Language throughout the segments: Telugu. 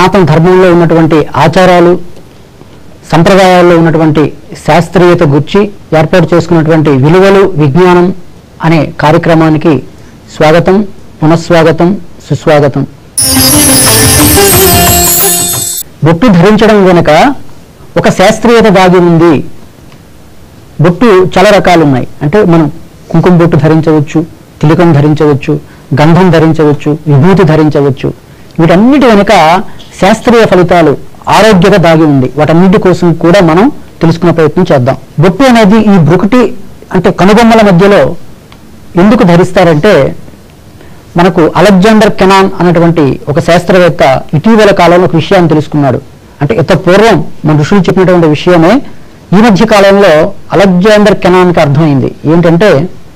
సనాతన ధర్మంలో ఉన్నటువంటి ఆచారాలు సంప్రదాయాల్లో ఉన్నటువంటి శాస్త్రీయత గుర్చి ఏర్పాటు చేసుకున్నటువంటి విలువలు విజ్ఞానం అనే కార్యక్రమానికి స్వాగతం పునఃస్వాగతం సుస్వాగతం బొట్టు ధరించడం వెనుక ఒక శాస్త్రీయత దాగి ఉంది బొట్టు చాలా రకాలు ఉన్నాయి అంటే మనం కుంకుమ బొట్టు ధరించవచ్చు తిలకం ధరించవచ్చు గంధం ధరించవచ్చు విభూతి ధరించవచ్చు వీటన్నిటి వెనుక శాస్త్రీయ ఫలితాలు ఆరోగ్యత దాగి ఉంది వాటన్నిటి కోసం కూడా మనం తెలుసుకునే ప్రయత్నం చేద్దాం బొట్టు అనేది ఈ బ్రుకుటి అంటే కనుబొమ్మల మధ్యలో ఎందుకు ధరిస్తారంటే మనకు అలెగ్జాండర్ కెనాన్ అన్నటువంటి ఒక శాస్త్రవేత్త ఇటీవల కాలంలో ఒక విషయాన్ని తెలుసుకున్నాడు అంటే ఇంత పూర్వం మన ఋషులు చెప్పినటువంటి విషయమే ఈ మధ్య కాలంలో అలెగ్జాండర్ కెనాన్కి అర్థమైంది ఏంటంటే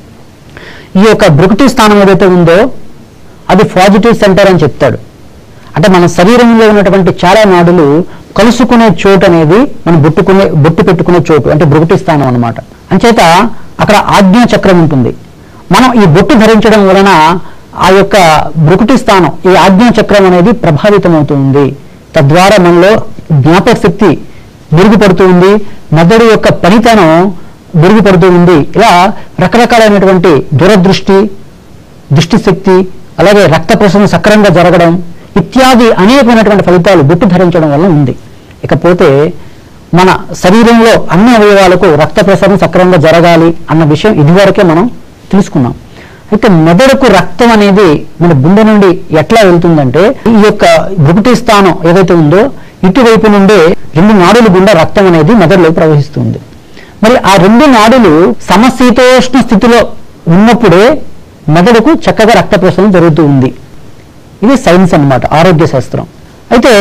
ఈ యొక్క బ్రుకుటి స్థానం ఏదైతే ఉందో అది పాజిటివ్ సెంటర్ అని చెప్తాడు అంటే మన శరీరంలో ఉన్నటువంటి చాలా నాడులు కలుసుకునే చోటు అనేది మనం బొట్టుకునే బొట్టు పెట్టుకునే చోటు అంటే బ్రుకుటి స్థానం అన్నమాట అంచేత అక్కడ ఆజ్ఞా చక్రం ఉంటుంది మనం ఈ బొట్టు ధరించడం వలన ఆ యొక్క బ్రుకుటి స్థానం ఈ ఆజ్ఞా చక్రం అనేది ప్రభావితమవుతుంది తద్వారా మనలో జ్ఞాపక శక్తి మెరుగుపడుతుంది మెదడు యొక్క పనితనం మెరుగుపడుతూ ఉంది ఇలా రకరకాలైనటువంటి దూరదృష్టి దృష్టి శక్తి అలాగే రక్త ప్రసరణ సక్రమంగా జరగడం ఇత్యాది అనేకమైనటువంటి ఫలితాలు బొట్టు ధరించడం వల్ల ఉంది ఇకపోతే మన శరీరంలో అన్ని అవయవాలకు రక్త ప్రసరణ సక్రమంగా జరగాలి అన్న విషయం ఇదివరకే మనం తెలుసుకున్నాం అయితే మెదడుకు రక్తం అనేది మన గుండె నుండి ఎట్లా వెళ్తుందంటే ఈ యొక్క భృకుటి స్థానం ఏదైతే ఉందో ఇటువైపు నుండే రెండు నాడుల గుండా రక్తం అనేది మెదడులోకి ప్రవహిస్తుంది మరి ఆ రెండు నాడులు సమశీతోష్ణ స్థితిలో ఉన్నప్పుడే మెదడుకు చక్కగా రక్త ప్రసరణ జరుగుతూ ఉంది ఇది సైన్స్ అన్నమాట ఆరోగ్య శాస్త్రం అయితే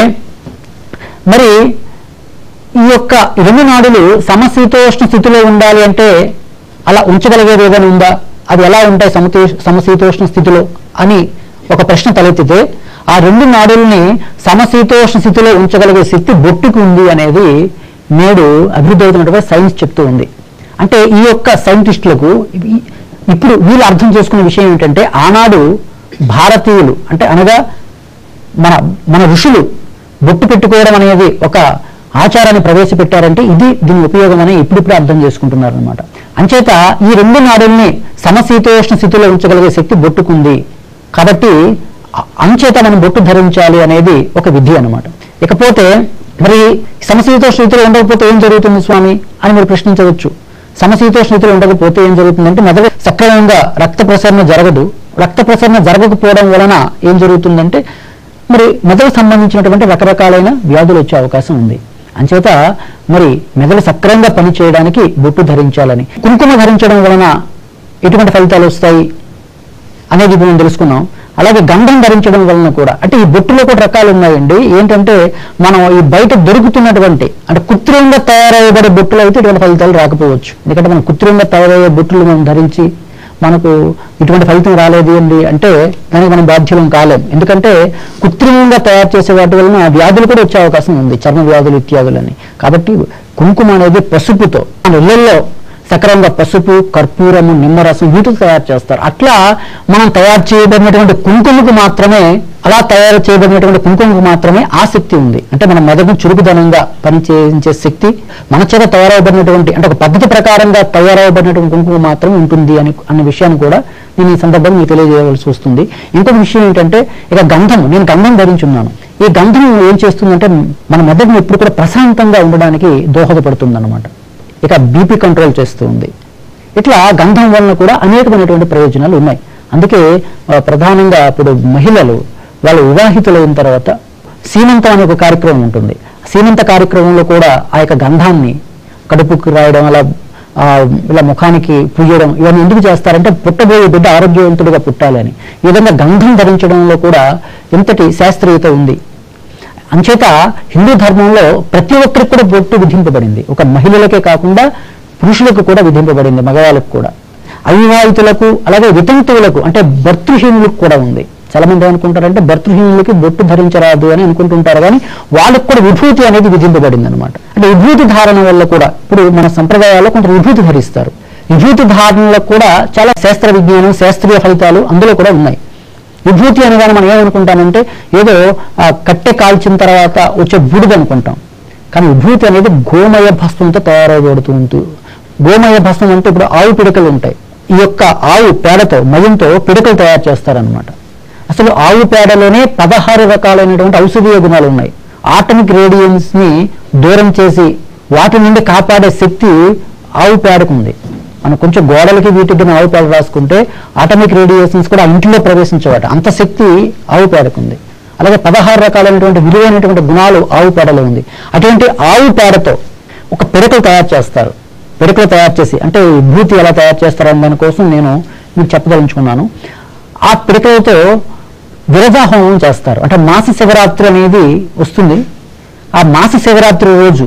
మరి ఈ యొక్క రెండు నాడులు సమశీతోష్ణ స్థితిలో ఉండాలి అంటే అలా ఉంచగలిగేది ఏదైనా ఉందా అది ఎలా ఉంటాయి సమతో సమశీతోష్ణ స్థితిలో అని ఒక ప్రశ్న తలెత్తితే ఆ రెండు నాడుల్ని సమశీతోష్ణ స్థితిలో ఉంచగలిగే శక్తి బొట్టుకు ఉంది అనేది నేడు అభివృద్ధి అవుతున్నటువంటి సైన్స్ చెప్తూ ఉంది అంటే ఈ యొక్క సైంటిస్టులకు ఇ- ఇప్పుడు వీళ్ళు అర్థం చేసుకున్న విషయం ఏంటంటే ఆనాడు భారతీయులు అంటే అనగా మన మన ఋషులు బొట్టు పెట్టుకోవడం అనేది ఒక ఆచారాన్ని ప్రవేశపెట్టారంటే ఇది దీని ఉపయోగం అని ఇప్పుడిప్పుడే అర్థం చేసుకుంటున్నారు అనమాట అంచేత ఈ రెండు నాడుల్ని సమశీతోష్ణ స్థితిలో ఉంచగలిగే శక్తి బొట్టుకుంది కాబట్టి అ- అంచేత మనం బొట్టు ధరించాలి అనేది ఒక విధి అన్నమాట ఇకపోతే మరి సమశీతోష్ణ స్థితిలో ఉండకపోతే ఏం జరుగుతుంది స్వామి అని మీరు ప్రశ్నించవచ్చు సమశీతోష్ణ స్థితిలో ఉండకపోతే ఏం జరుగుతుందంటే మెదడు సక్రమంగా రక్త ప్రసరణ జరగదు రక్త ప్రసరణ జరగకపోవడం వలన ఏం జరుగుతుందంటే మరి మెదడు సంబంధించినటువంటి రకరకాలైన వ్యాధులు వచ్చే అవకాశం ఉంది అంచేత మరి మెదడు సక్రమంగా పనిచేయడానికి బొట్టు ధరించాలని కుంకుమ ధరించడం వలన ఎటువంటి ఫలితాలు వస్తాయి అనేది ఇప్పుడు మనం తెలుసుకున్నాం అలాగే గంధం ధరించడం వలన కూడా అంటే ఈ బొట్టులో కూడా రకాలు ఉన్నాయండి ఏంటంటే మనం ఈ బయట దొరుకుతున్నటువంటి అంటే కృత్రిమంగా తయారయ్యబడే బొట్టులు అయితే ఇటువంటి ఫలితాలు రాకపోవచ్చు ఎందుకంటే మనం కృత్రిమంగా తయారయ్యే బొట్టులు మనం ధరించి మనకు ఇటువంటి ఫలితం రాలేదు అండి అంటే దానికి మనం బాధ్యులం కాలేం ఎందుకంటే కృత్రిమంగా తయారు చేసే వాటి వలన వ్యాధులు కూడా వచ్చే అవకాశం ఉంది చర్మ వ్యాధులు ఇత్యాదులని కాబట్టి కుంకుమ అనేది పసుపుతో మన ఇళ్లలో సక్రమంగా పసుపు కర్పూరము నిమ్మరసం వీటితో తయారు చేస్తారు అట్లా మనం తయారు చేయబడినటువంటి కుంకుమకు మాత్రమే అలా తయారు చేయబడినటువంటి కుంకుమకు మాత్రమే ఆ శక్తి ఉంది అంటే మన మెదడును చురుకుదనంగా పనిచేయించే శక్తి మన చేత తయారవబడినటువంటి అంటే ఒక పద్ధతి ప్రకారంగా తయారవబడినటువంటి కుంకుమ మాత్రమే ఉంటుంది అని అన్న విషయాన్ని కూడా నేను ఈ సందర్భంగా మీకు తెలియజేయవలసి వస్తుంది ఇంకొక విషయం ఏంటంటే ఇక గంధం నేను గంధం ధరించున్నాను ఈ గంధం ఏం చేస్తుందంటే మన మెదడును ఎప్పుడు కూడా ప్రశాంతంగా ఉండడానికి దోహదపడుతుంది ఇక బీపీ కంట్రోల్ చేస్తూ ఉంది ఇట్లా గంధం వలన కూడా అనేకమైనటువంటి ప్రయోజనాలు ఉన్నాయి అందుకే ఆ, ప్రధానంగా ఇప్పుడు మహిళలు వాళ్ళు వివాహితులైన తర్వాత సీమంతం అనే ఒక కార్యక్రమం ఉంటుంది సీమంత కార్యక్రమంలో కూడా ఆ యొక్క గంధాన్ని కడుపుకు రాయడం అలా ఆ, ఇలా ముఖానికి పుయ్యడం ఇవన్నీ ఎందుకు చేస్తారంటే పుట్టబోయే బిడ్డ ఆరోగ్యవంతుడిగా పుట్టాలని ఈ విధంగా గంధం ధరించడంలో కూడా ఎంతటి శాస్త్రీయత ఉంది అంచేత హిందూ ధర్మంలో ప్రతి ఒక్కరికి కూడా బొట్టు విధింపబడింది ఒక మహిళలకే కాకుండా పురుషులకు కూడా విధింపబడింది మగవాళ్ళకు కూడా అవివాహితులకు అలాగే వితంతువులకు అంటే భర్తృహీనులకు కూడా ఉంది చాలా మంది ఏమనుకుంటారంటే భర్తృహీనులకి బొట్టు ధరించరాదు అని అనుకుంటుంటారు కానీ వాళ్ళకు కూడా విభూతి అనేది విధింపబడింది అనమాట అంటే విభూతి ధారణ వల్ల కూడా ఇప్పుడు మన సంప్రదాయాల్లో కొంత విభూతి ధరిస్తారు విభూతి ధారణలో కూడా చాలా శాస్త్ర విజ్ఞానం శాస్త్రీయ ఫలితాలు అందులో కూడా ఉన్నాయి విభూతి అనగానే మనం ఏమనుకుంటామంటే ఏదో ఆ కట్టె కాల్చిన తర్వాత వచ్చే బుడిద అనుకుంటాం కానీ విభూతి అనేది గోమయ భస్మంతో తయారవబడుతూ ఉంటుంది గోమయ భస్మం అంటే ఇప్పుడు ఆవు పిడకలు ఉంటాయి ఈ యొక్క ఆవు పేడతో మయంతో పిడకలు తయారు చేస్తారనమాట అసలు ఆవు పేడలోనే పదహారు రకాలైనటువంటి ఔషధీయ గుణాలు ఉన్నాయి ఆటమిక్ రేడియన్స్ ని దూరం చేసి వాటి నుండి కాపాడే శక్తి ఆవు పేడకు ఉంది మనం కొంచెం గోడలకి వీటికి మనం ఆవు పేడ రాసుకుంటే ఆటమిక్ రేడియేషన్స్ కూడా ఆ ఇంటిలో ప్రవేశించేవాట అంత శక్తి ఆవు పేడకు ఉంది అలాగే పదహారు రకాలైనటువంటి విలువైనటువంటి గుణాలు ఆవు పేడలో ఉంది అటువంటి ఆవు పేడతో ఒక పిడకలు తయారు చేస్తారు పిడకలు తయారు చేసి అంటే ఈ భూతి ఎలా తయారు చేస్తారనే దానికోసం నేను మీకు చెప్పదలుచుకున్నాను ఆ పిడకలతో విరజాహోమం చేస్తారు అంటే మాస శివరాత్రి అనేది వస్తుంది ఆ మాస శివరాత్రి రోజు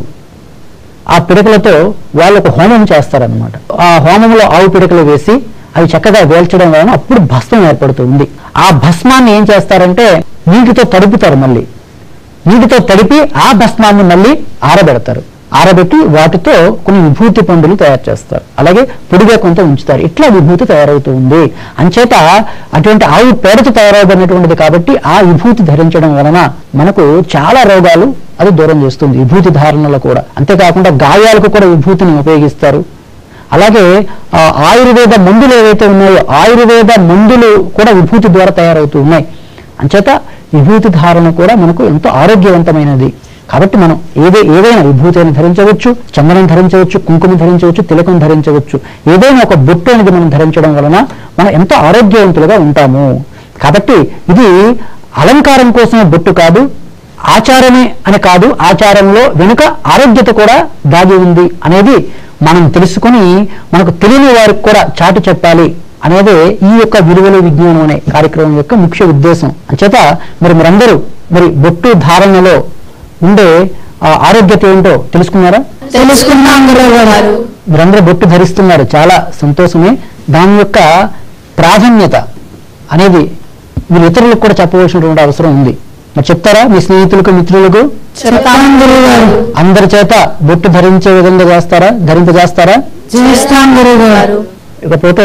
ఆ పిడకలతో వాళ్ళు ఒక హోమం చేస్తారనమాట ఆ హోమంలో ఆవు పిడకలు వేసి అవి చక్కగా వేల్చడం వలన అప్పుడు భస్మం ఏర్పడుతుంది ఆ భస్మాన్ని ఏం చేస్తారంటే నీటితో తడుపుతారు మళ్ళీ నీటితో తడిపి ఆ భస్మాన్ని మళ్ళీ ఆరబెడతారు ఆరబెట్టి వాటితో కొన్ని విభూతి పండులు తయారు చేస్తారు అలాగే పొడిగా కొంత ఉంచుతారు ఇట్లా విభూతి తయారవుతుంది అంచేత అటువంటి ఆవు పేడతో తయారవబడినటువంటిది కాబట్టి ఆ విభూతి ధరించడం వలన మనకు చాలా రోగాలు అది దూరం చేస్తుంది విభూతి ధారణలో కూడా అంతేకాకుండా గాయాలకు కూడా విభూతిని ఉపయోగిస్తారు అలాగే ఆ, ఆయుర్వేద మందులు ఏవైతే ఉన్నాయో ఆయుర్వేద మందులు కూడా విభూతి ద్వారా తయారవుతూ ఉన్నాయి అంచేత విభూతి ధారణ కూడా మనకు ఎంతో ఆరోగ్యవంతమైనది కాబట్టి మనం ఏదే ఏదైనా విభూతి అయినా ధరించవచ్చు చందనం ధరించవచ్చు కుంకుమ ధరించవచ్చు తిలకం ధరించవచ్చు ఏదైనా ఒక బొట్టు అనేది మనం ధరించడం వలన మనం ఎంతో ఆరోగ్యవంతులుగా ఉంటాము కాబట్టి ఇది అలంకారం కోసమే బొట్టు కాదు ఆచారమే అని కాదు ఆచారంలో వెనుక ఆరోగ్యత కూడా దాగి ఉంది అనేది మనం తెలుసుకొని మనకు తెలియని వారికి కూడా చాటు చెప్పాలి అనేదే ఈ యొక్క విలువలు విజ్ఞానం అనే కార్యక్రమం యొక్క ముఖ్య ఉద్దేశం అంచేత మరి మీరందరూ మరి బొట్టు ధారణలో ఉండే ఆ ఆరోగ్యత ఏంటో తెలుసుకున్నారా తెలుసుకున్నాం గురువుగారు మీరందరూ బొట్టు ధరిస్తున్నారు చాలా సంతోషమే దాని యొక్క ప్రాధాన్యత అనేది మీరు ఇతరులకు కూడా చెప్పవలసినటువంటి అవసరం ఉంది మరి చెప్తారా మీ స్నేహితులకు మిత్రులకు చెప్తాం గురువుగారు అందరి చేత బొట్టు ధరించే విధంగా చేస్తారా ధరింపజేస్తారా చేస్తాం గురువుగారు ఇకపోతే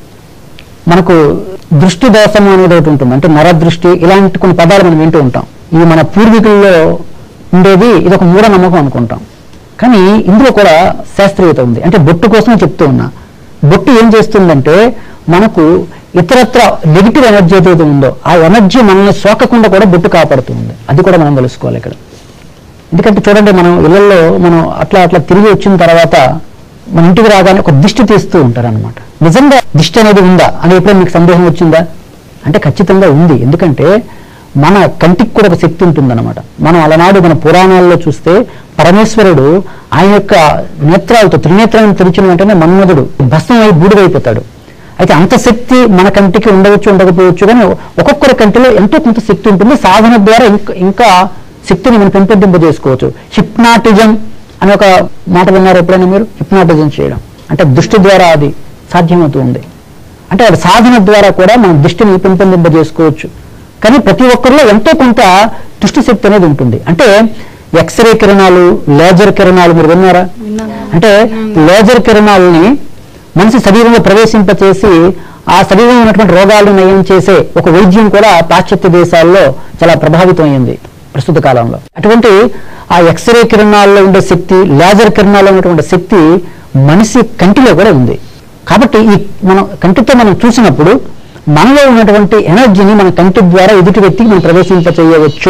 మనకు దృష్టి దోషం అనేది ఒకటి ఉంటుంది అంటే నరదృష్టి ఇలాంటి కొన్ని పదాలు మనం వింటూ ఉంటాం ఇవి మన పూర్వీకుల్లో ఉండేది ఇది ఒక మూఢనమ్మకం అనుకుంటాం కానీ ఇందులో కూడా శాస్త్రీయత ఉంది అంటే బొట్టు కోసమే చెప్తూ ఉన్నా బొట్టు ఏం చేస్తుందంటే మనకు ఇతరత్ర నెగిటివ్ ఎనర్జీ ఏదైతే ఉందో ఆ ఎనర్జీ మనల్ని సోకకుండా కూడా బొట్టు కాపాడుతుంది అది కూడా మనం తెలుసుకోవాలి ఇక్కడ ఎందుకంటే చూడండి మనం ఇళ్లలో మనం అట్లా అట్లా తిరిగి వచ్చిన తర్వాత మన ఇంటికి రాగానే ఒక దిష్టి తీస్తూ ఉంటారు అనమాట నిజంగా దిష్టి అనేది ఉందా అని ఎప్పుడైనా మీకు సందేహం వచ్చిందా అంటే ఖచ్చితంగా ఉంది ఎందుకంటే మన కంటికి కూడా ఒక శక్తి ఉంటుందన్నమాట మనం అలనాడు మన పురాణాల్లో చూస్తే పరమేశ్వరుడు ఆయన యొక్క నేత్రాలతో త్రినేత్రాలను తెరిచిన వెంటనే మన్మధుడు భస్మమై బూడిదైపోతాడు అయితే అంత శక్తి మన కంటికి ఉండవచ్చు ఉండకపోవచ్చు కానీ ఒక్కొక్కరి కంటిలో ఎంతో కొంత శక్తి ఉంటుంది సాధన ద్వారా ఇంకా ఇంకా శక్తిని మనం పెంపొందింపజేసుకోవచ్చు హిప్నాటిజం అని ఒక మాట విన్నారు ఎప్పుడైనా మీరు హిప్నాటిజం చేయడం అంటే దృష్టి ద్వారా అది సాధ్యమవుతుంది అంటే అది సాధన ద్వారా కూడా మనం దృష్టిని పెంపొందింపజేసుకోవచ్చు కానీ ప్రతి ఒక్కరిలో ఎంతో కొంత దృష్టి శక్తి అనేది ఉంటుంది అంటే ఎక్స్రే కిరణాలు లేజర్ కిరణాలు మీరు విన్నారా అంటే లేజర్ కిరణాలని మనిషి శరీరంలో ప్రవేశింపచేసి ఆ శరీరంలో ఉన్నటువంటి రోగాలు నయం చేసే ఒక వైద్యం కూడా పాశ్చాత్య దేశాల్లో చాలా ప్రభావితం అయింది ప్రస్తుత కాలంలో అటువంటి ఆ ఎక్స్రే కిరణాల్లో ఉండే శక్తి లేజర్ కిరణాల్లో ఉన్నటువంటి శక్తి మనిషి కంటిలో కూడా ఉంది కాబట్టి ఈ మనం కంటితో మనం చూసినప్పుడు మనలో ఉన్నటువంటి ఎనర్జీని మన కంటి ద్వారా ఎదుటి వ్యక్తికి మనం ప్రవేశింప చేయవచ్చు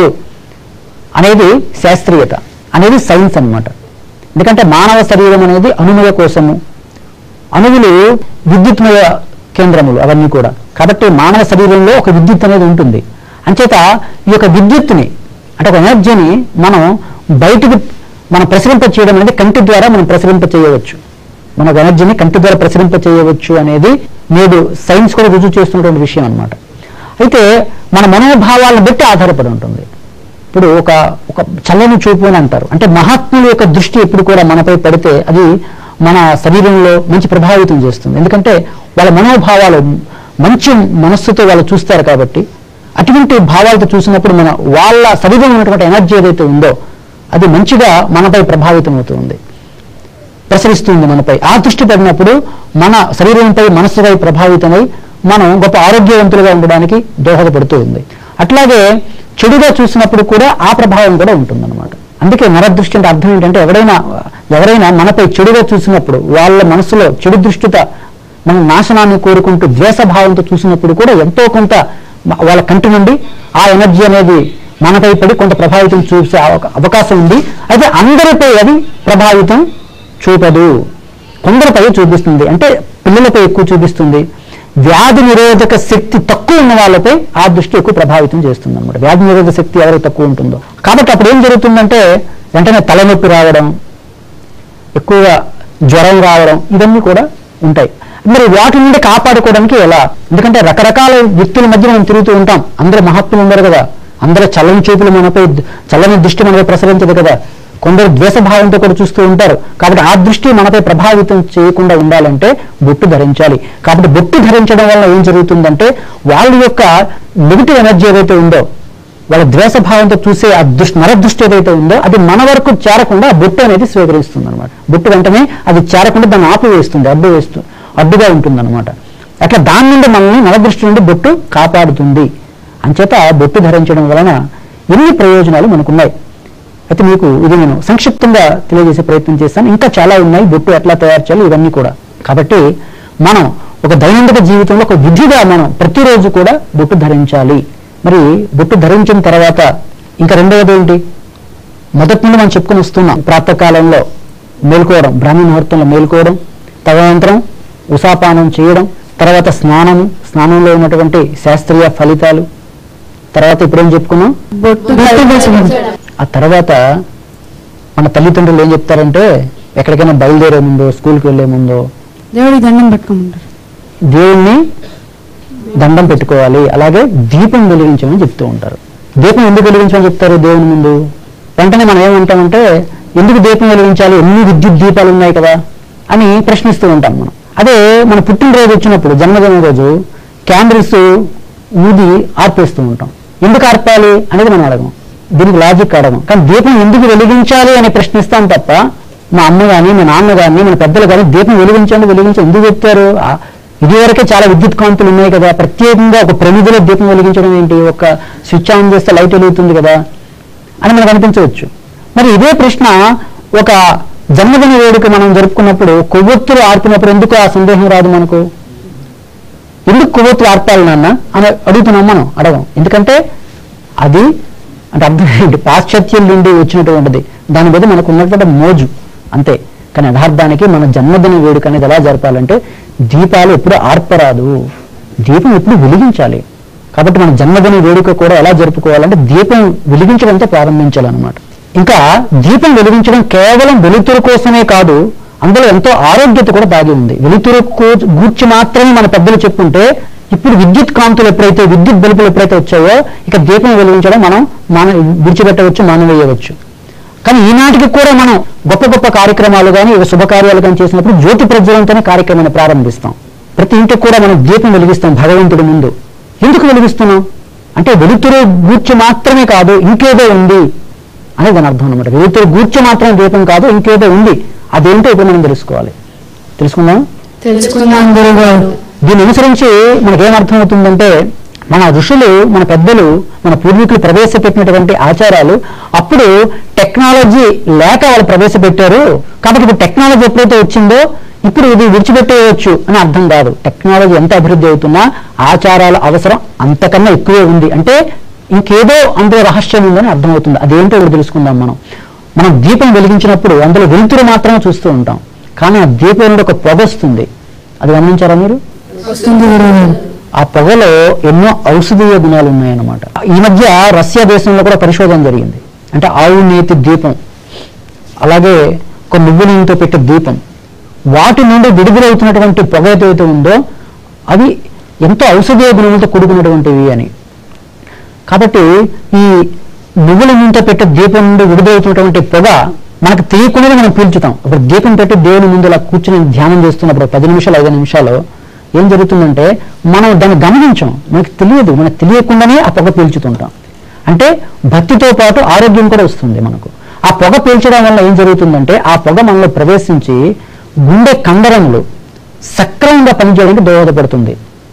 అనేది శాస్త్రీయత అనేది సైన్స్ అన్నమాట ఎందుకంటే మానవ శరీరం అనేది అనుమయ కోసము అణువులు విద్యుత్మయ కేంద్రములు అవన్నీ కూడా కాబట్టి మానవ శరీరంలో ఒక విద్యుత్ అనేది ఉంటుంది అంచేత ఈ యొక్క విద్యుత్తుని అంటే ఒక ఎనర్జీని మనం బయటికి మనం ప్రసరింప చేయడం అనేది కంటి ద్వారా మనం ప్రసరింప చేయవచ్చు మన ఒక ఎనర్జీని కంటి ద్వారా ప్రసరింప చేయవచ్చు అనేది నేడు సైన్స్ కూడా రుజువు చేస్తున్నటువంటి విషయం అన్నమాట అయితే మన మనోభావాలను బట్టి ఆధారపడి ఉంటుంది ఇప్పుడు ఒక ఒక చల్లని చూపు అని అంటారు అంటే మహాత్ముల యొక్క దృష్టి ఎప్పుడు కూడా మనపై పడితే అది మన శరీరంలో మంచి ప్రభావితం చేస్తుంది ఎందుకంటే వాళ్ళ మనోభావాలు మంచి మనస్సుతో వాళ్ళు చూస్తారు కాబట్టి అటువంటి భావాలతో చూసినప్పుడు మన వాళ్ళ శరీరంలో ఉన్నటువంటి ఎనర్జీ ఏదైతే ఉందో అది మంచిగా మనపై ప్రభావితం అవుతుంది ప్రసరిస్తుంది మనపై ఆ దృష్టి పడినప్పుడు మన శరీరంపై మనస్సుపై ప్రభావితమై మనం గొప్ప ఆరోగ్యవంతులుగా ఉండడానికి దోహదపడుతూ ఉంది అట్లాగే చెడుగా చూసినప్పుడు కూడా ఆ ప్రభావం కూడా ఉంటుందన్నమాట అందుకే నరదృష్టి అంటే అర్థం ఏంటంటే ఎవరైనా ఎవరైనా మనపై చెడుగా చూసినప్పుడు వాళ్ళ మనసులో చెడు దృష్టిత మన నాశనాన్ని కోరుకుంటూ ద్వేషభావంతో చూసినప్పుడు కూడా ఎంతో కొంత మ- వాళ్ళ కంటి నుండి ఆ ఎనర్జీ అనేది మనపై పడి కొంత ప్రభావితం చూసే అవక- అవకాశం ఉంది అయితే అందరిపై అది ప్రభావితం చూపదు కొందరిపై చూపిస్తుంది అంటే పిల్లలపై ఎక్కువ చూపిస్తుంది వ్యాధి నిరోధక శక్తి తక్కువ ఉన్న వాళ్ళపై ఆ దృష్టి ఎక్కువ ప్రభావితం చేస్తుంది అనమాట వ్యాధి నిరోధక శక్తి ఎవరికి తక్కువ ఉంటుందో కాబట్టి అప్పుడు ఏం జరుగుతుందంటే వెంటనే తలనొప్పి రావడం ఎక్కువగా జ్వరం రావడం ఇవన్నీ కూడా ఉంటాయి మరి వాటి నుండి కాపాడుకోవడానికి ఎలా ఎందుకంటే రకరకాల వ్యక్తుల మధ్య మనం తిరుగుతూ ఉంటాం అందరూ మహాత్ములు ఉండరు కదా అందరూ చల్లని చూపులు మనపై చల్లని దృష్టి మనపై ప్రసరించదు కదా కొందరు ద్వేషభావంతో కూడా చూస్తూ ఉంటారు కాబట్టి ఆ దృష్టి మనపై ప్రభావితం చేయకుండా ఉండాలంటే బొట్టు ధరించాలి కాబట్టి బొట్టు ధరించడం వల్ల ఏం జరుగుతుందంటే వాళ్ళ యొక్క నెగిటివ్ ఎనర్జీ ఏదైతే ఉందో వాళ్ళ ద్వేషభావంతో చూసే ఆ దృష్టి నరదృష్టి ఏదైతే ఉందో అది మన వరకు చేరకుండా ఆ బొట్టు అనేది స్వీకరిస్తుంది అనమాట బొట్టు వెంటనే అది చేరకుండా దాన్ని ఆపివేస్తుంది అడ్డు వేస్తూ అడ్డుగా ఉంటుంది అనమాట అట్లా దాని నుండి మనల్ని నరదృష్టి నుండి బొట్టు కాపాడుతుంది అంచేత బొట్టు ధరించడం వలన ఎన్ని ప్రయోజనాలు మనకున్నాయి అయితే మీకు ఇది నేను సంక్షిప్తంగా తెలియజేసే ప్రయత్నం చేస్తాను ఇంకా చాలా ఉన్నాయి బొట్టు ఎట్లా తయారు చేయాలి ఇవన్నీ కూడా కాబట్టి మనం ఒక దైనందిక జీవితంలో ఒక విధిగా మనం ప్రతిరోజు కూడా బొట్టు ధరించాలి మరి బొట్టు ధరించిన తర్వాత ఇంకా రెండవది ఏంటి మొదటి నుండి మనం చెప్పుకొని వస్తున్నాం ప్రాతకాలంలో మేల్కోవడం బ్రాహ్మీ ముహూర్తంలో మేల్కోవడం తదనంతరం ఉసాపానం చేయడం తర్వాత స్నానము స్నానంలో ఉన్నటువంటి శాస్త్రీయ ఫలితాలు తర్వాత ఇప్పుడేం చెప్పుకున్నాం బొట్టు ధరించడం ఆ తర్వాత మన తల్లిదండ్రులు ఏం చెప్తారంటే ఎక్కడికైనా బయలుదేరే ముందో స్కూల్కి వెళ్ళే ముందో దేవుడికి దండం పెట్టుకోమంటారు దేవుణ్ణి దండం పెట్టుకోవాలి అలాగే దీపం వెలిగించమని చెప్తూ ఉంటారు దీపం ఎందుకు వెలిగించమని చెప్తారు దేవుని ముందు వెంటనే మనం ఏమంటామంటే ఎందుకు దీపం వెలిగించాలి ఎన్ని విద్యుత్ దీపాలు ఉన్నాయి కదా అని ప్రశ్నిస్తూ ఉంటాం మనం అదే మన పుట్టినరోజు వచ్చినప్పుడు జన్మదిన రోజు క్యాండిల్స్ ఊది ఆర్పేస్తూ ఉంటాం ఎందుకు ఆర్పాలి అనేది మనం అడగం దీనికి లాజిక్ అడగం కానీ దీపం ఎందుకు వెలిగించాలి అని ప్రశ్నిస్తాం తప్ప మా అమ్మ కానీ మా నాన్న కానీ మన పెద్దలు కానీ దీపం వెలిగించండి వెలిగించండి ఎందుకు చెప్తారు ఆ, ఇదివరకే చాలా విద్యుత్ కాంతులు ఉన్నాయి కదా ప్రత్యేకంగా ఒక ప్రమిదిలో దీపం వెలిగించడం ఏంటి ఒక స్విచ్ ఆన్ చేస్తే లైట్ వెలుగుతుంది కదా అని మనకు అనిపించవచ్చు మరి ఇదే ప్రశ్న ఒక జన్మదిన వేడుక మనం జరుపుకున్నప్పుడు కొవ్వొత్తులు ఆర్పినప్పుడు ఎందుకు ఆ సందేహం రాదు మనకు ఎందుకు కొవ్వొత్తులు ఆర్పాలి నాన్న అని అడుగుతున్నాం మనం అడగం ఎందుకంటే అది అంటే అర్థం ఏంటి పాశ్చాత్యం నుండి వచ్చినటువంటిది దాని మీద మనకు ఉన్నటువంటి మోజు అంతే కానీ యథార్థానికి మన జన్మదిన వేడుక అనేది ఎలా జరపాలంటే దీపాలు ఎప్పుడు ఆర్పరాదు దీపం ఎప్పుడు వెలిగించాలి కాబట్టి మన జన్మదిన వేడుక కూడా ఎలా జరుపుకోవాలంటే దీపం వెలిగించడంతో ప్రారంభించాలన్నమాట ఇంకా దీపం వెలిగించడం కేవలం వెలుతురు కోసమే కాదు అందులో ఎంతో ఆరోగ్యత కూడా దాగి ఉంది వెలుతురు కూ- గూర్చి మాత్రమే మన పెద్దలు చెప్పుంటే ఇప్పుడు విద్యుత్ కాంతులు ఎప్పుడైతే విద్యుత్ బల్బులు ఎప్పుడైతే వచ్చాయో ఇక దీపం వెలిగించడం మనం మాన విడిచిపెట్టవచ్చు మానవేయవచ్చు కానీ ఈనాటికి కూడా మనం గొప్ప గొప్ప కార్యక్రమాలు కానీ శుభకార్యాలు కానీ చేసినప్పుడు జ్యోతి ప్రజ్వలంతోనే కార్యక్రమాన్ని ప్రారంభిస్తాం ప్రతి ఇంటికి కూడా మనం దీపం వెలిగిస్తాం భగవంతుడి ముందు ఎందుకు వెలిగిస్తున్నాం అంటే వెలుతురు గూర్చి మాత్రమే కాదు ఇంకేదో ఉంది అనేది దాని అర్థం అనమాట వెలుతురు గూర్చి మాత్రం దీపం కాదు ఇంకేదో ఉంది అదేంటో ఇప్పుడు మనం తెలుసుకోవాలి తెలుసుకుందాం తెలుసుకున్నాం గురుగారు దీన్ని అనుసరించి మనకేం అర్థమవుతుందంటే మన ఋషులు మన పెద్దలు మన పూర్వీకులు ప్రవేశపెట్టినటువంటి ఆచారాలు అప్పుడు టెక్నాలజీ లేక వాళ్ళు ప్రవేశపెట్టారు కాబట్టి ఇప్పుడు టెక్నాలజీ ఎప్పుడైతే వచ్చిందో ఇప్పుడు ఇది విడిచిపెట్టేయచ్చు అని అర్థం కాదు టెక్నాలజీ ఎంత అభివృద్ధి అవుతున్నా ఆచారాల అవసరం అంతకన్నా ఎక్కువే ఉంది అంటే ఇంకేదో అందులో రహస్యం ఉందని అర్థమవుతుంది అదేంటో ఇప్పుడు తెలుసుకుందాం మనం మనం దీపం వెలిగించినప్పుడు అందులో వెలుతురు మాత్రమే చూస్తూ ఉంటాం కానీ ఆ దీపం నుండి ఒక పొగ వస్తుంది అది గమనించారా మీరు వస్తుంది గురుగారు ఆ పొగలో ఎన్నో ఔషధీయ గుణాలు ఉన్నాయన్నమాట ఈ మధ్య రష్యా దేశంలో కూడా పరిశోధన జరిగింది అంటే ఆవు నేతి దీపం అలాగే ఒక నువ్వు నూనెతో పెట్టే దీపం వాటి నుండి విడుదలవుతున్నటువంటి పొగ ఏదైతే ఉందో అవి ఎంతో ఔషధీయ గుణాలతో కూడుకున్నటువంటివి అని కాబట్టి ఈ నువ్వుల నూనెతో పెట్టే దీపం నుండి విడుదలవుతున్నటువంటి పొగ మనకు తెలియకుండానే మనం పీల్చుతాం ఇప్పుడు దీపం పెట్టి దేవుని ముందు ఇలా కూర్చుని ధ్యానం చేస్తున్నప్పుడు పది నిమిషాలు ఐదు నిమిషాలు ఏం జరుగుతుందంటే మనం దాన్ని గమనించాం మనకు తెలియదు మనకు తెలియకుండానే ఆ పొగ పీల్చుతుంటాం అంటే భక్తితో పాటు ఆరోగ్యం కూడా వస్తుంది మనకు ఆ పొగ పీల్చడం వల్ల ఏం జరుగుతుందంటే ఆ పొగ మనలో ప్రవేశించి గుండె కండరములు సక్రమంగా పనిచేయడానికి దోహదపడుతుంది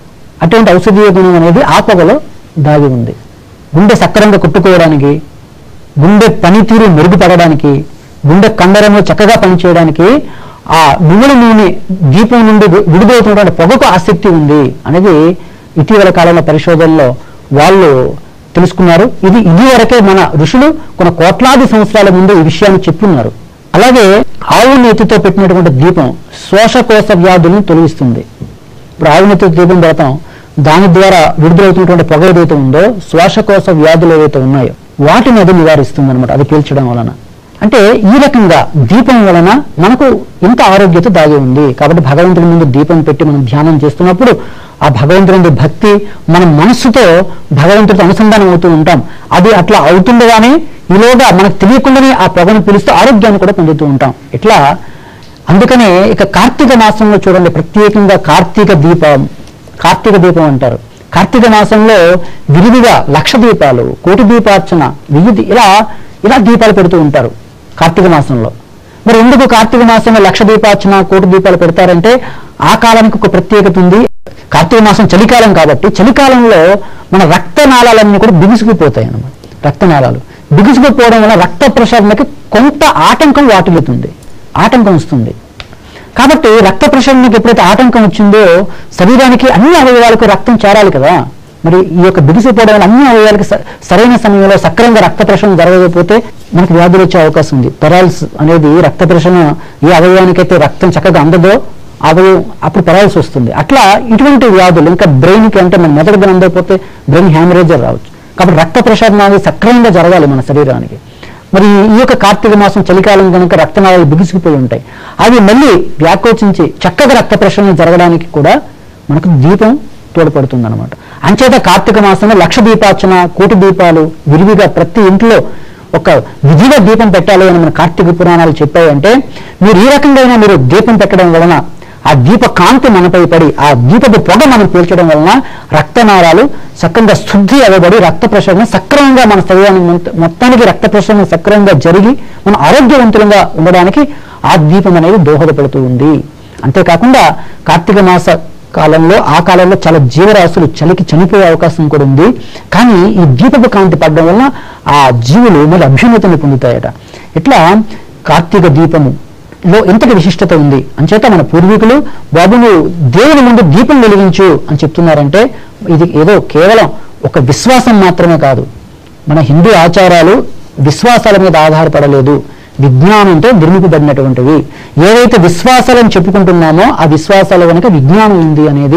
అటువంటి ఔషధీయ గుణం అనేది ఆ పొగలో దాగి ఉంది గుండె సక్రంగా కొట్టుకోవడానికి గుండె పనితీరు మెరుగుపడడానికి గుండె కండరము చక్కగా పనిచేయడానికి ఆ నువ్వుల నూనె దీపం నుండి వి- విడుదలవుతున్నటువంటి పొగకు ఆసక్తి ఉంది అనేది ఇటీవల కాలంలో పరిశోధనలో వాళ్ళు తెలుసుకున్నారు ఇది ఇదివరకే మన ఋషులు కొన్ని కోట్లాది సంవత్సరాల ముందు ఈ విషయాన్ని చెప్పున్నారు అలాగే ఆవు నేతితో పెట్టినటువంటి దీపం శ్వాసకోశ వ్యాధులను తొలగిస్తుంది ఇప్పుడు ఆవు నేతితో దీపం పెడతాం దాని ద్వారా విడుదలవుతున్నటువంటి పొగ ఏదైతే ఉందో శ్వాసకోశ వ్యాధులు ఏవైతే ఉన్నాయో వాటిని అది నివారిస్తుంది అనమాట అది పీల్చడం వలన అంటే ఈ రకంగా దీపం వలన మనకు ఇంత ఆరోగ్యత దాగి ఉంది కాబట్టి భగవంతుడి ముందు దీపం పెట్టి మనం ధ్యానం చేస్తున్నప్పుడు ఆ భగవంతుడి మీద భక్తి మన మనస్సుతో భగవంతుడితో అనుసంధానం అవుతూ ఉంటాం అది అట్లా అవుతుండగానే ఈలోగా మనకు తెలియకుండానే ఆ పొగను పిలుస్తూ ఆరోగ్యాన్ని కూడా పొందుతూ ఉంటాం ఇట్లా అందుకనే ఇక కార్తీక మాసంలో చూడండి ప్రత్యేకంగా కార్తీక దీపం కార్తీక దీపం అంటారు కార్తీక మాసంలో విరివిగా లక్ష దీపాలు కోటి దీపార్చన వెయ్యి దీ- ఇలా ఇలా దీపాలు పెడుతూ ఉంటారు కార్తీక మాసంలో మరి ఎందుకు కార్తీక మాసంలో లక్ష దీపార్చన కోటి దీపాలు పెడతారంటే ఆ కాలానికి ఒక ప్రత్యేకత ఉంది కార్తీక మాసం చలికాలం కాబట్టి చలికాలంలో మన రక్తనాళాలన్నీ కూడా బిగుసుకుపోతాయి అన్నమాట రక్తనాళాలు బిగుసుకుపోవడం వల్ల రక్త ప్రసరణకి కొంత ఆటంకం వాటిల్లుతుంది ఆటంకం వస్తుంది కాబట్టి రక్త ప్రసరణకి ఎప్పుడైతే ఆటంకం వచ్చిందో శరీరానికి అన్ని అవయవాలకు రక్తం చేరాలి కదా మరి ఈ యొక్క బిగుసిపోవడం వల్ల అన్ని అవయవాలకి స- సరైన సమయంలో సక్రమంగా రక్త ప్రసరణ జరగకపోతే మనకు వ్యాధులు వచ్చే అవకాశం ఉంది పెరాల్స్ అనేది రక్త ప్రసరణ ఏ అవయవానికైతే రక్తం చక్కగా అందదో ఆ అవయవం అప్పుడు పెరాల్సి వస్తుంది అట్లా ఇటువంటి వ్యాధులు ఇంకా బ్రెయిన్కి అంటే మన మెదడుగా అందకపోతే బ్రెయిన్ హ్యామరేజర్ రావచ్చు కాబట్టి రక్త ప్రసరణ అనేది సక్రమంగా జరగాలి మన శరీరానికి మరి ఈ యొక్క కార్తీక మాసం చలికాలం కనుక రక్తనాళాలు బిగుసుకుపోయి ఉంటాయి అవి మళ్ళీ వ్యాకోచించి చక్కగా రక్త ప్రసరణ జరగడానికి కూడా మనకు దీపం తోడ్పడుతుంది అనమాట అంచేత కార్తీక మాసంలో లక్ష దీపార్చన కోటి దీపాలు విరివిగా ప్రతి ఇంట్లో ఒక విధిగా దీపం పెట్టాలి అని మన కార్తీక పురాణాలు చెప్పాయంటే మీరు ఈ రకంగా మీరు దీపం పెట్టడం వలన ఆ దీప కాంతి మనపై పడి ఆ దీపపు పొగ మనం పీల్చడం వలన రక్తనాళాలు సక్రంగా శుద్ధి అవ్వబడి రక్త ప్రసరణ సక్రమంగా మన శరీరానికి మొత్త- మొత్తానికి రక్త ప్రసరణ సక్రమంగా జరిగి మనం ఆరోగ్యవంతులంగా ఉండడానికి ఆ దీపం అనేది దోహదపడుతూ ఉంది అంతేకాకుండా కార్తీక మాస కాలంలో ఆ కాలంలో చాలా జీవరాశులు చలికి చనిపోయే అవకాశం కూడా ఉంది కానీ ఈ దీపపు కాంతి పడడం వల్ల ఆ జీవులు మళ్ళీ అభ్యున్నతిని పొందుతాయట ఇట్లా కార్తీక దీపము లో ఎంతటి విశిష్టత ఉంది అంచేత మన పూర్వీకులు బాబు నువ్వు దేవుని ముందు దీపం వెలిగించు అని చెప్తున్నారంటే ఇది ఏదో కేవలం ఒక విశ్వాసం మాత్రమే కాదు మన హిందూ ఆచారాలు విశ్వాసాల మీద ఆధారపడలేదు విజ్ఞానంతో నిర్మింపబడినటువంటివి ఏవైతే విశ్వాసాలను చెప్పుకుంటున్నామో ఆ విశ్వాసాల వెనుక విజ్ఞానం ఉంది అనేది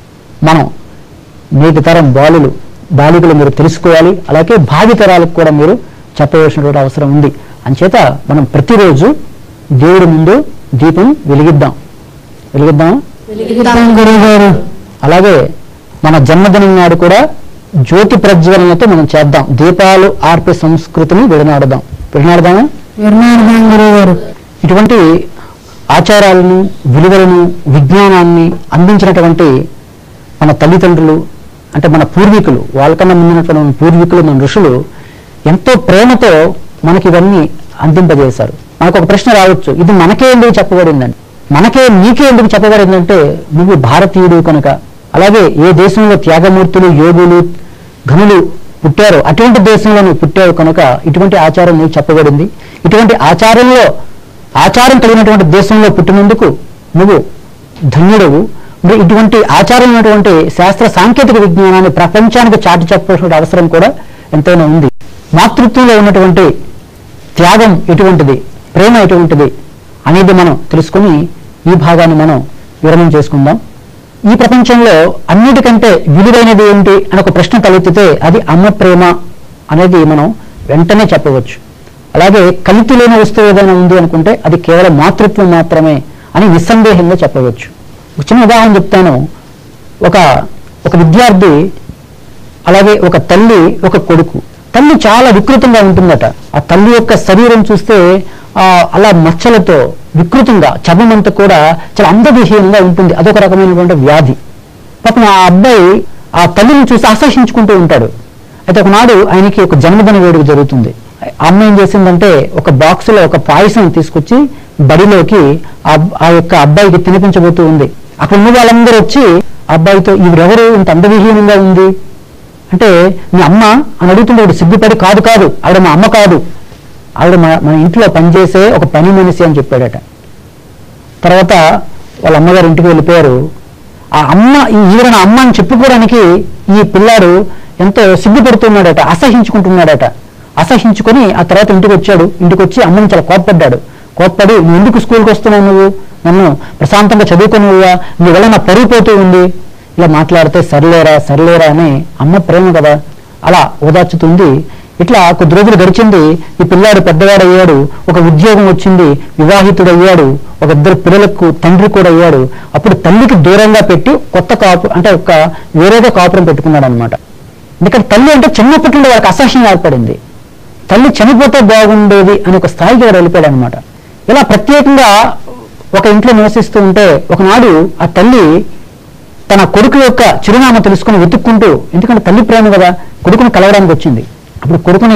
మనం నేటి తరం బాలులు బాలికలు మీరు తెలుసుకోవాలి అలాగే భావితరాలకు కూడా మీరు చెప్పవలసినటువంటి అవసరం ఉంది అంచేత మనం ప్రతిరోజు దేవుడి ముందు దీపం వెలిగిద్దాం వెలిగిద్దాం వెలిగిద్దాం గురువుగారు అలాగే మన జన్మదినం నాడు కూడా జ్యోతి ప్రజ్వలనతో మనం చేద్దాం దీపాలు ఆర్పే సంస్కృతిని విడనాడదాం విడనాడదామా విన్నాడదాం గురువుగారు ఇటువంటి ఆచారాలను విలువలను విజ్ఞానాన్ని అందించినటువంటి మన తల్లిదండ్రులు అంటే మన పూర్వీకులు వాళ్ళకన్నా ముందున్నటువంటి మన పూర్వీకులు మన ఋషులు ఎంతో ప్రేమతో మనకి ఇవన్నీ అందింపజేశారు మనకు ఒక ప్రశ్న రావచ్చు ఇది మనకే ఎందుకు చెప్పబడిందని మనకే నీకే ఎందుకు చెప్పబడిందంటే నువ్వు భారతీయుడు కనుక అలాగే ఏ దేశంలో త్యాగమూర్తులు యోగులు ఘనులు పుట్టారో అటువంటి దేశంలో నువ్వు పుట్టావు కనుక ఇటువంటి ఆచారం నీకు చెప్పబడింది ఇటువంటి ఆచారంలో ఆచారం కలిగినటువంటి దేశంలో పుట్టినందుకు నువ్వు ధన్యుడవు మరి ఇటువంటి ఆచారం ఉన్నటువంటి శాస్త్ర సాంకేతిక విజ్ఞానాన్ని ప్రపంచానికి చాటి చెప్పాల్సిన అవసరం కూడా ఎంతైనా ఉంది మాతృత్వంలో ఉన్నటువంటి త్యాగం ఎటువంటిది ప్రేమ ఎటువంటిది అనేది మనం తెలుసుకుని ఈ భాగాన్ని మనం విరమణ చేసుకుందాం ఈ ప్రపంచంలో అన్నిటికంటే విలువైనది ఏంటి అని ఒక ప్రశ్న తలెత్తితే అది అమ్మ ప్రేమ అనేది మనం వెంటనే చెప్పవచ్చు అలాగే కలిపి లేని వస్తువు ఏదైనా ఉంది అనుకుంటే అది కేవలం మాతృత్వం మాత్రమే అని నిస్సందేహంగా చెప్పవచ్చు ఒక చిన్న ఉదాహరణ చెప్తాను ఒక ఒక విద్యార్థి అలాగే ఒక తల్లి ఒక కొడుకు తల్లి చాలా వికృతంగా ఉంటుందట ఆ తల్లి యొక్క శరీరం చూస్తే ఆ అలా మచ్చలతో వికృతంగా చర్మం అంతా కూడా చాలా అందవిహీనంగా ఉంటుంది అదొక రకమైనటువంటి వ్యాధి పాపం ఆ అబ్బాయి ఆ తల్లిని చూసి అసహించుకుంటూ ఉంటాడు అయితే ఒకనాడు ఆయనకి ఒక జన్మదిన వేడుక జరుగుతుంది ఆ అమ్మ ఏం చేసిందంటే ఒక బాక్స్ లో ఒక పాయసం తీసుకొచ్చి బడిలోకి ఆ అబ్- ఆ యొక్క అబ్బాయికి తినిపించబోతూ ఉంది అక్కడ ఉన్న వాళ్ళందరూ వచ్చి ఆ అబ్బాయితో ఈవిడెవరు ఇంత అందవిహీనంగా ఉంది అంటే మీ అమ్మ అని అడుగుతుంటే వాడు సిగ్గుపడి కాదు కాదు ఆవిడ మా అమ్మ కాదు ఆవిడ మన మన ఇంట్లో పనిచేసే ఒక పని మనిషి అని చెప్పాడట తర్వాత వాళ్ళ అమ్మగారు ఇంటికి వెళ్ళిపోయారు ఆ అమ్మ ఈ- ఈవిడ నా అమ్మ అని చెప్పుకోవడానికి ఈ పిల్లాడు ఎంతో సిగ్గుపడుతున్నాడట అసహించుకుంటున్నాడట అసహించుకొని ఆ తర్వాత ఇంటికి వచ్చాడు ఇంటికి వచ్చి అమ్మని చాలా కోప్పడ్డాడు కోప్పడి నువ్వు ఎందుకు స్కూల్కి వస్తున్నావు నువ్వు నన్ను ప్రశాంతంగా చదువుకున్నావుగా నీ వల్ల నా పరుగు పోతూ ఉంది ఇలా మాట్లాడితే సర్లేరా సర్లేరా అని అమ్మ ప్రేమ కదా అలా ఓదార్చుతుంది ఇట్లా కొద్ది రోజులు గడిచింది ఈ పిల్లాడు పెద్దవాడు అయ్యాడు ఒక ఉద్యోగం వచ్చింది వివాహితుడు అయ్యాడు ఒక ఇద్దరు పిల్లలకు తండ్రి కూడా అయ్యాడు అప్పుడు తల్లికి దూరంగా పెట్టి కొత్త కాపు అంటే ఒక వేరేగా కాపురం పెట్టుకున్నాడు అనమాట ఎందుకంటే తల్లి అంటే చిన్నప్పటి నుండి వాళ్ళకి అసహ్యం ఏర్పడింది తల్లి చనిపోతే బాగుండేది అని ఒక స్థాయికి వాడు వెళ్ళిపోయాడు అనమాట ఇలా ప్రత్యేకంగా ఒక ఇంట్లో నివసిస్తూ ఉంటే ఒకనాడు ఆ తల్లి తన కొడుకు యొక్క చిరునామా తెలుసుకుని వెతుక్కుంటూ ఎందుకంటే తల్లి ప్రేమ కదా కొడుకుని కలవడానికి వచ్చింది అప్పుడు కొడుకుని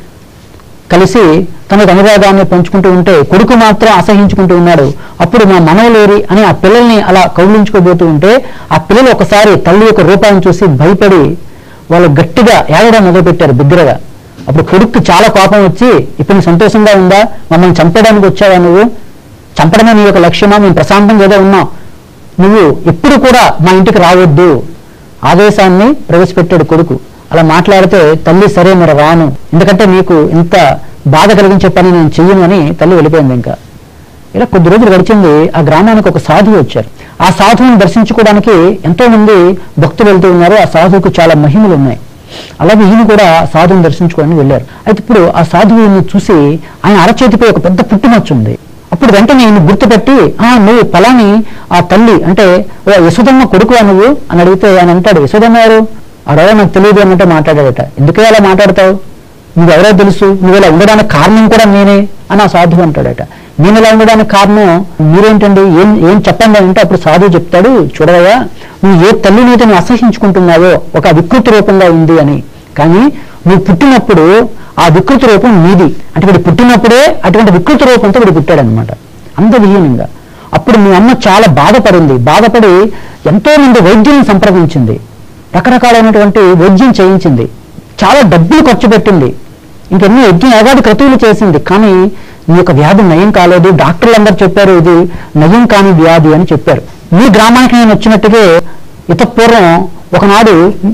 కలిసి తనకు అనురాగాన్ని పంచుకుంటూ ఉంటే కొడుకు మాత్రం అసహించుకుంటూ ఉన్నాడు అప్పుడు మా మనవలేరి అని ఆ పిల్లల్ని అలా కౌలించుకోబోతూ ఉంటే ఆ పిల్లలు ఒకసారి తల్లి యొక్క రూపాన్ని చూసి భయపడి వాళ్ళు గట్టిగా ఏడడం మొదలుపెట్టారు బిగ్గరగా అప్పుడు కొడుకు చాలా కోపం వచ్చి ఇప్పుడు నీకు సంతోషంగా ఉందా మమ్మల్ని చంపడానికి వచ్చావా నువ్వు చంపడమే నీ యొక్క లక్ష్యమా మేము ప్రశాంతంగా ఏదో ఉన్నాం నువ్వు ఎప్పుడు కూడా మా ఇంటికి రావద్దు ఆదేశాన్ని ప్రవేశపెట్టాడు కొడుకు అలా మాట్లాడితే తల్లి సరే మరి రాను ఎందుకంటే నీకు ఇంత బాధ కలిగించే పని నేను చెయ్యను అని తల్లి వెళ్ళిపోయింది ఇంకా ఇలా కొద్ది రోజులు గడిచింది ఆ గ్రామానికి ఒక సాధువు వచ్చారు ఆ సాధువుని దర్శించుకోవడానికి ఎంతో మంది భక్తులు వెళ్తూ ఉన్నారు ఆ సాధువుకు చాలా మహిమలు ఉన్నాయి అలాగే ఈయన కూడా ఆ సాధువుని దర్శించుకోవడానికి వెళ్ళారు అయితే ఇప్పుడు ఆ సాధువుని చూసి ఆయన అరచేతిపై ఒక పెద్ద పుట్టుమచ్చ ఉంది అప్పుడు వెంటనే ఈయన గుర్తుపెట్టి ఆ నువ్వు పలాని ఆ తల్లి అంటే "ఓ యశోదమ్మ కొడుకువా నువ్వు అని అడిగితే ఆయన అంటాడు యశోదమ్మ ఎవరు ఆడెవరో నాకు తెలియదు అన్నట్టు మాట్లాడాడట ఎందుకే అలా మాట్లాడతావు నువ్వెవరో తెలుసు నువ్వు ఇలా ఉండడానికి కారణం కూడా నేనే అని ఆ సాధువు అంటాడట నేను ఇలా ఉండడానికి కారణం మీరేంటండి ఏం ఏం చెప్పండి అని అంటే అప్పుడు సాధువు చెప్తాడు చూడవయ్యా నువ్వు ఏ తల్లిని అయితే నువ్వు అసహించుకుంటున్నావో ఒక వికృతి రూపంగా ఉంది అని కానీ నువ్వు పుట్టినప్పుడు ఆ వికృతి రూపం నీది అంటే వీడు పుట్టినప్పుడే అటువంటి వికృతి రూపంతో వీడు పుట్టాడనమాట అంత విహీనంగా అప్పుడు మీ అమ్మ చాలా బాధపడింది బాధపడి ఎంతో మంది వైద్యులను సంప్రదించింది రకరకాలైనటువంటి వైద్యం చేయించింది చాలా డబ్బులు ఖర్చు పెట్టింది ఇంకెన్నో యజ్ఞ యాగాది క్రతువులు చేసింది కానీ నీ యొక్క వ్యాధి నయం కాలేదు డాక్టర్లు అందరూ చెప్పారు ఇది నయం కాని వ్యాధి అని చెప్పారు మీ గ్రామానికి నేను వచ్చినట్టుగా ఇతపూర్వం ఒకనాడు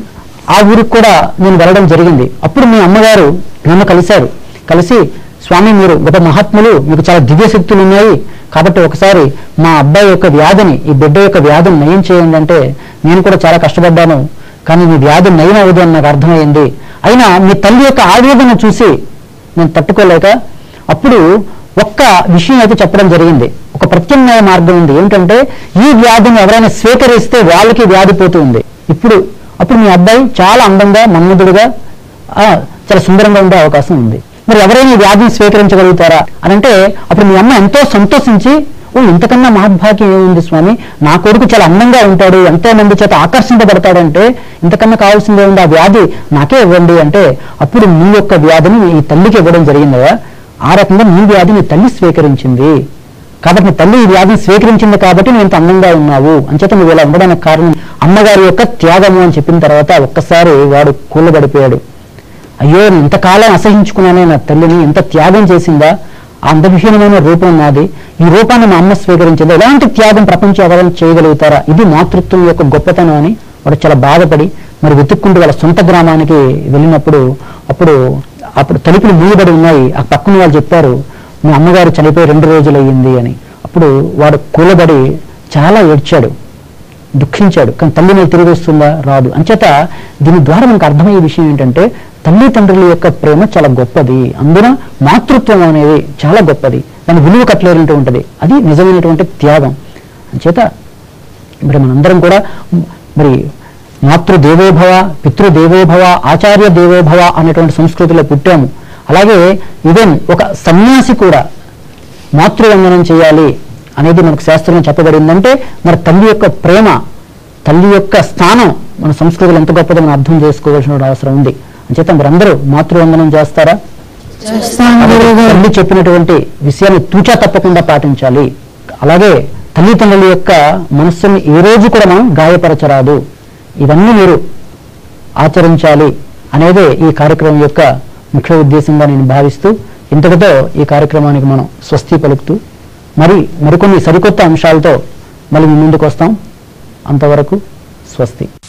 ఆ ఊరికి కూడా నేను వెళ్ళడం జరిగింది అప్పుడు మీ అమ్మగారు నన్ను కలిశారు కలిసి స్వామి మీరు గొప్ప మహాత్ములు మీకు చాలా దివ్య శక్తులు ఉన్నాయి కాబట్టి ఒకసారి మా అబ్బాయి యొక్క వ్యాధిని ఈ బిడ్డ యొక్క వ్యాధిని నయం చేయండి అంటే నేను కూడా చాలా కష్టపడ్డాను కానీ మీ వ్యాధి నయం అవ్వదు అని నాకు అర్థమైంది అయినా మీ తల్లి యొక్క ఆవేదన చూసి నేను తట్టుకోలేక అప్పుడు ఒక్క విషయం అయితే చెప్పడం జరిగింది ఒక ప్రత్యామ్నాయ మార్గం ఉంది ఏంటంటే ఈ వ్యాధిని ఎవరైనా స్వీకరిస్తే వాళ్ళకి వ్యాధి పోతుంది ఇప్పుడు అప్పుడు మీ అబ్బాయి చాలా అందంగా మన్మధుడుగా ఆ, చాలా సుందరంగా ఉండే అవకాశం ఉంది మరి ఎవరైనా ఈ వ్యాధిని స్వీకరించగలుగుతారా అని అంటే అప్పుడు మీ అమ్మ ఎంతో సంతోషించి ఓ ఇంతకన్నా మహద్భాగ్యం ఏముంది స్వామి నా కొడుకు చాలా అందంగా ఉంటాడు ఎంతో మంది చేత ఆకర్షింపబడతాడంటే ఇంతకన్నా కావాల్సిందే ఉంది ఆ వ్యాధి నాకే ఇవ్వండి అంటే అప్పుడు నీ యొక్క వ్యాధిని ఈ తల్లికి ఇవ్వడం జరిగిందా ఆ రకంగా నీ వ్యాధి నీ తల్లి స్వీకరించింది కాబట్టి నీ తల్లి ఈ వ్యాధిని స్వీకరించింది కాబట్టి నువ్వు ఇంత అందంగా ఉన్నావు అంచేత నువ్వు ఇలా ఉండడానికి కారణం అమ్మగారి యొక్క త్యాగము అని చెప్పిన తర్వాత ఒక్కసారి వాడు కూలబడిపోయాడు అయ్యో నేను ఇంతకాలం అసహించుకున్నానే నా తల్లిని ఎంత త్యాగం చేసిందా ఆ అందవిహీనమైన రూపం నాది ఈ రూపాన్ని మా అమ్మ స్వీకరించింది ఎలాంటి త్యాగం ప్రపంచం ఎవరైనా చేయగలుగుతారా ఇది మాతృత్వం యొక్క గొప్పతనం అని వాడు చాలా బాధపడి మరి వెతుక్కుంటూ వాళ్ళ సొంత గ్రామానికి వెళ్ళినప్పుడు అప్పుడు అప్పుడు తలుపులు మూయబడి ఉన్నాయి ఆ పక్కన వాళ్ళు చెప్పారు మీ అమ్మగారు చనిపోయి రెండు రోజులు అయ్యింది అని అప్పుడు వాడు కూలబడి చాలా ఏడ్చాడు దుఃఖించాడు కానీ తల్లి మీద తిరిగి వస్తుందా రాదు అంచేత దీని ద్వారా మనకు అర్థమయ్యే విషయం ఏంటంటే తల్లి తండ్రుల యొక్క ప్రేమ చాలా గొప్పది అందున మాతృత్వం అనేది చాలా గొప్పది దాని విలువ కట్టలేనట్టు ఉంటుంది అది నిజమైనటువంటి త్యాగం అంచేత మరి మనందరం కూడా మరి మాతృదేవోభవ పితృదేవోభవ ఆచార్య దేవోభవ అనేటువంటి సంస్కృతిలో పుట్టాము అలాగే ఈవెన్ ఒక సన్యాసి కూడా మాతృవందనం చేయాలి అనేది మనకు శాస్త్రంలో చెప్పబడిందంటే మరి తల్లి యొక్క ప్రేమ తల్లి యొక్క స్థానం మన సంస్కృతిలో ఎంత గొప్పదో మనం అర్థం చేసుకోవాల్సిన అవసరం ఉంది అంచేత మరి అందరూ మాతృవందనం చేస్తారా చేస్తాం గురువు గారు తల్లి చెప్పినటువంటి విషయాన్ని తూచా తప్పకుండా పాటించాలి అలాగే తల్లిదండ్రుల యొక్క మనస్సుని ఏ రోజు కూడా మనం గాయపరచరాదు ఇవన్నీ మీరు ఆచరించాలి అనేదే ఈ కార్యక్రమం యొక్క ముఖ్య ఉద్దేశంగా నేను భావిస్తూ ఇంతటితో ఈ కార్యక్రమానికి మనం స్వస్తి పలుకుతూ మరి మరికొన్ని సరికొత్త అంశాలతో మళ్ళీ మీ ముందుకు వస్తాం అంతవరకు స్వస్తి